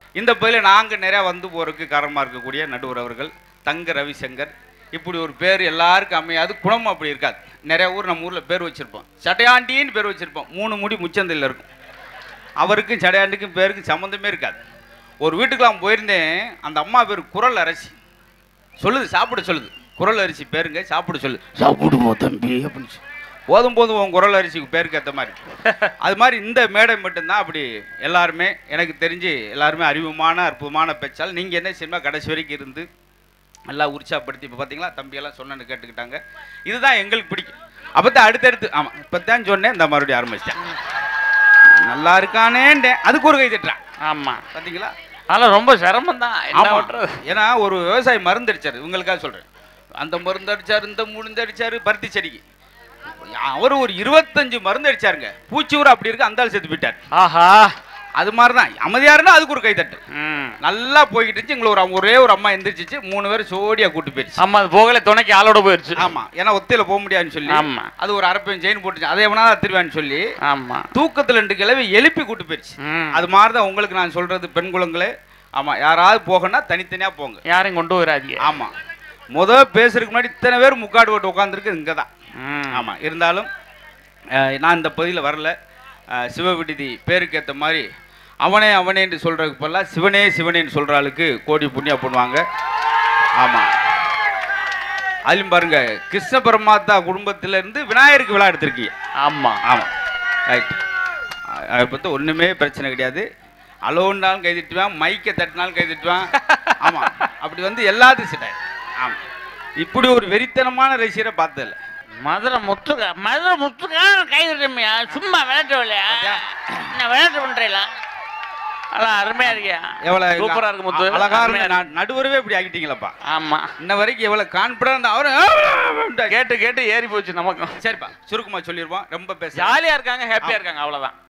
இந்த பகுதியில் நாங்கள் நிறையா வந்து போகிறதுக்கு காரணமாக இருக்கக்கூடிய நடுவர் அவர்கள் தங்க ரவிசங்கர் இப்படி ஒரு பேர் எல்லாருக்கும் அமையாது குணம் அப்படி இருக்காது நிறைய ஊர் நம்ம ஊரில் பேர் வச்சுருப்போம் சடையாண்டின்னு பேர் வச்சுருப்போம் மூணு முடி முச்சந்தில் இருக்கும் அவருக்கும் சடையாண்டிக்கும் பேருக்கும் சம்மந்தமே இருக்காது ஒரு வீட்டுக்குலாம் போயிருந்தேன் அந்த அம்மா பேர் குரல் அரசி சொல்லுது சாப்பிட சொல்லுது குரல் அரிசி பேருங்க சாப்பிட சொல்லு சாப்பிடுவோம் தம்பி அப்படின்னு சொல்லி. போதும் போதும் உன் குரல் அரிசிக்கு பேருக்கு ஏற்ற மாதிரி அது மாதிரி இந்த மேடை மட்டும்தான் அப்படி எல்லாருமே எனக்கு தெரிஞ்சு எல்லாருமே அறிவுமான அற்புதமான பேச்சால் நீங்கள் என்ன சினிமா கடைசி வரைக்கும் இருந்து நல்லா உற்சாகப்படுத்தி இப்போ பார்த்தீங்களா தம்பியெல்லாம் சொன்னேன்னு கேட்டுக்கிட்டாங்க இதுதான் எங்களுக்கு பிடிக்கும் அப்போ தான் அடுத்தடுத்து ஆமாம் இப்போ தான் சொன்னேன் இந்த மறுபடியும் ஆரம்பிச்சிட்டேன் நல்லா இருக்கானேன்டேன் அதுக்கு ஒரு கை தட்டுறான் ஆமா பார்த்தீங்களா அதெல்லாம் ரொம்ப சிரமம் தான் என்ன ஆமா. பண்றது ஏன்னா ஒரு விவசாயி மருந்து அடிச்சாரு இவங்களுக்காக சொல்றேன் அந்த மருந்து அடிச்சாரு இந்த மருந்து அடிச்சாரு பருத்தி செடிக்கு அவர் ஒரு இருபத்தஞ்சு மருந்து அடிச்சாருங்க பூச்சி ஊர் அப்படி இருக்கு அந்த ஆள் செத்து போயிட்டார் ஆஹா அது மாதிரி தான் அமைதியாருன்னா அதுக்கு ஒரு கைத்தட்டு ம் நல்லா போய்கிட்டு இருந்துச்சு எங்களை ஒரு ஒரே ஒரு அம்மா எந்திரிச்சிச்சு மூணு பேர் சோடியா கூட்டு போயிடுச்சு ஆமா அது போகல துணைக்கு ஆளோட போயிருச்சு ஆமா ஏன்னா ஒத்தையில போக முடியாதுன்னு சொல்லி ஆமா அது ஒரு அரப்பையும் செயின் போட்டுச்சு அதை எவனா திருவான்னு சொல்லி ஆமா தூக்கத்துல ரெண்டு கிழவி எழுப்பி கூட்டு போயிடுச்சு ம் அது மாதிரி தான் உங்களுக்கு நான் சொல்றது பெண் குழந்தைகளே ஆமா யாராவது போகணும்னா தனித்தனியா போங்க யாரையும் கொண்டு வராதீங்க ஆமா முத பேசுறதுக்கு முன்னாடி இத்தனை பேர் முக்காடு போட்டு உட்காந்துருக்கு இங்கே தான் ம் ஆமா இருந்தாலும் அஹ், நான் இந்த பகுதியில் வரல அஹ், சிவவிடுதி பேருக்கு ஏற்ற மாதிரி அவனே அவனே என்று சொல்றதுக்கு பதிலாக சிவனே சிவனேன்னு சொல்ற ஆளுக்கு கோடி புண்ணியம் பண்ணுவாங்க ஆமா அதுலயும் பாருங்க கிருஷ்ண பரமாத்தா குடும்பத்துல இருந்து விநாயகருக்கு விழா எடுத்திருக்கீங்க ஆமா ஆமா ரைட் அதை பற்றி ஒன்றுமே பிரச்சனை கிடையாது அலோன்னாலும் கை தட்டுவேன் மைக்கை தட்டினாலும் கை தட்டுவேன் ஆமா அப்படி வந்து எல்லாத்தையும் சிட்டாய் ஆமா இப்படி ஒரு வெறித்தனமான ரசிகரை பார்த்ததில்ல மதுரை முத்துக்கா மதுரை முத்துக்கா கை தட்டுமையா சும்மா விளையாட்டு இல்லையா என்ன விளையாட்டு பண்றீங்களா அதான் அருமையா இருக்கியா எவ்வளவு சூப்பரா இருக்கு முத்து அழகா அருமையா இருக்கு. இருக்கு. நான் நடுவரவே இப்படி ஆகிட்டீங்களப்பா ஆமா இன்ன வரைக்கும் எவ்வளவு கான்பிடன்ட் அவரு கேட்டு கேட்டு ஏறி போச்சு நமக்கும் சரிப்பா சுருக்கமா சொல்லிடுவோம் ரொம்ப பேச ஜாலியா இருக்காங்க ஹாப்பியா இருக்காங்க அவ்வளவுதான்